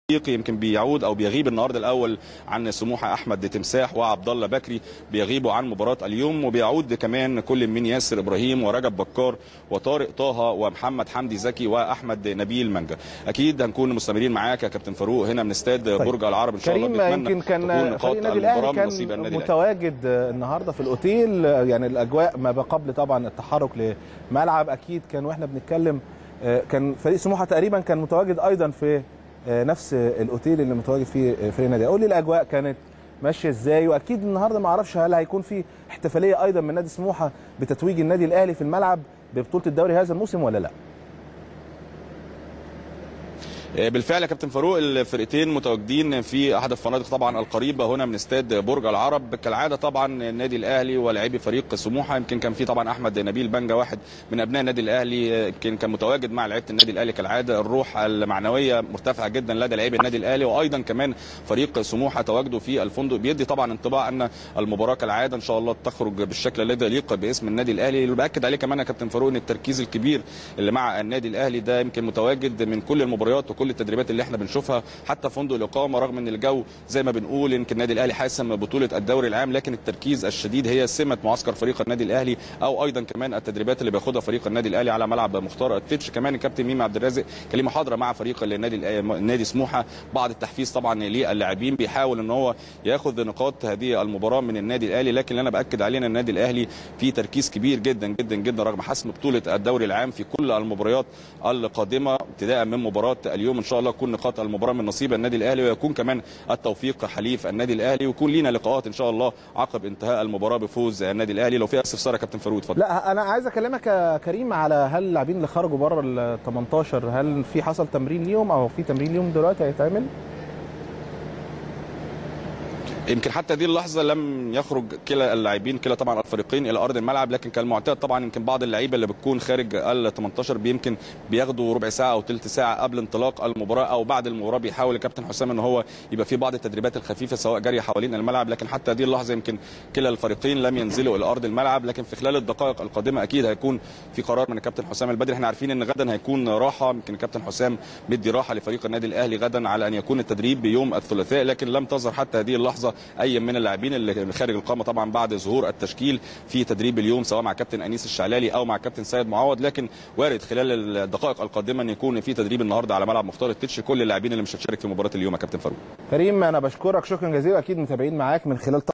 يمكن بيعود او بيغيب النهارده الاول عن سموحه احمد تمساح وعبد الله بكري بيغيبوا عن مباراه اليوم وبيعود كمان كل من ياسر ابراهيم ورجب بكار وطارق طه ومحمد حمدي زكي واحمد نبيل منجا اكيد هنكون مستمرين معاك يا كابتن فاروق هنا من استاد طيب. برج العرب ان شاء الله كريم بنتمنى يمكن كان تكون فريق نقاط النادي المباراه الاهلي من نصيب كان النادي الاهلي متواجد النهارده في الاوتيل يعني الاجواء ما قبل طبعا التحرك لملعب اكيد كان واحنا بنتكلم آه، كان فريق سموحه تقريبا كان متواجد ايضا في آه، نفس الاوتيل اللي متواجد فيه آه، فريق النادي قول لي الاجواء كانت ماشيه ازاي واكيد النهارده ما اعرفش هل هيكون في احتفاليه ايضا من نادي سموحه بتتويج النادي الاهلي في الملعب ببطوله الدوري هذا الموسم ولا لا بالفعل يا كابتن فاروق الفرقتين متواجدين في احد الفنادق طبعا القريبه هنا من استاد برج العرب كالعاده طبعا النادي الاهلي ولاعبي فريق سموحه يمكن كان في طبعا احمد نبيل بنجا واحد من ابناء النادي الاهلي يمكن كان متواجد مع لعيبه النادي الاهلي كالعاده الروح المعنويه مرتفعه جدا لدى لاعبي النادي الاهلي وايضا كمان فريق سموحه تواجده في الفندق بيدي طبعا انطباع ان المباراه كالعاده ان شاء الله تخرج بالشكل الذي يليق باسم النادي الاهلي اللي باكد عليه كمان يا كابتن فاروق ان التركيز الكبير اللي مع النادي الاهلي ده يمكن متواجد من كل المباريات وكل التدريبات اللي احنا بنشوفها حتى فندق الاقامه رغم ان الجو زي ما بنقول يمكن النادي الاهلي حاسم بطوله الدوري العام لكن التركيز الشديد هي سمه معسكر فريق النادي الاهلي او ايضا كمان التدريبات اللي بياخدها فريق النادي الاهلي على ملعب مختار التتش كمان الكابتن ميمي عبد الرازق كان ليه محاضره مع فريق النادي النادي سموحه بعد التحفيز طبعا للاعبين بيحاول ان هو ياخذ نقاط هذه المباراه من النادي الاهلي لكن اللي انا باكد عليه ان النادي الاهلي في تركيز كبير جدا جدا جدا رغم حسم بطوله الدوري العام في كل المباريات القادمه ابتداء من مباراه اليوم ان شاء الله تكون نقاط المباراه من نصيب النادي الاهلي ويكون كمان التوفيق حليف النادي الاهلي ويكون لينا لقاءات ان شاء الله عقب انتهاء المباراه بفوز النادي الاهلي لو في استفسار يا كابتن فاروق اتفضل لا انا عايز اكلمك يا كريم على هل اللاعبين اللي خرجوا بره ال 18 هل في حصل تمرين ليهم او في تمرين ليهم دلوقتي هيتعمل؟ يمكن حتى دي اللحظه لم يخرج كلا اللاعبين كلا طبعا الفريقين الى ارض الملعب لكن كالمعتاد طبعا يمكن بعض اللعيبه اللي بتكون خارج ال 18 يمكن بياخدوا ربع ساعه او ثلث ساعه قبل انطلاق المباراه او بعد المباراه بيحاول الكابتن حسام ان هو يبقى في بعض التدريبات الخفيفه سواء جري حوالين الملعب لكن حتى دي اللحظه يمكن كلا الفريقين لم ينزلوا الى ارض الملعب لكن في خلال الدقائق القادمه اكيد هيكون في قرار من الكابتن حسام البدري احنا عارفين ان غدا هيكون راحه يمكن الكابتن حسام مدي راحه لفريق النادي الاهلي غدا على ان يكون التدريب بيوم الثلاثاء لكن لم تظهر حتى هذه اللحظه اي من اللاعبين اللي خارج القامه طبعا بعد ظهور التشكيل في تدريب اليوم سواء مع كابتن انيس الشعلالي او مع كابتن سيد معوض لكن وارد خلال الدقائق القادمه ان يكون في تدريب النهارده على ملعب مختار التتش كل اللاعبين اللي مش هتشارك في مباراه اليوم يا كابتن فاروق كريم انا بشكرك شكرا جزيلا اكيد متابعين معاك من خلال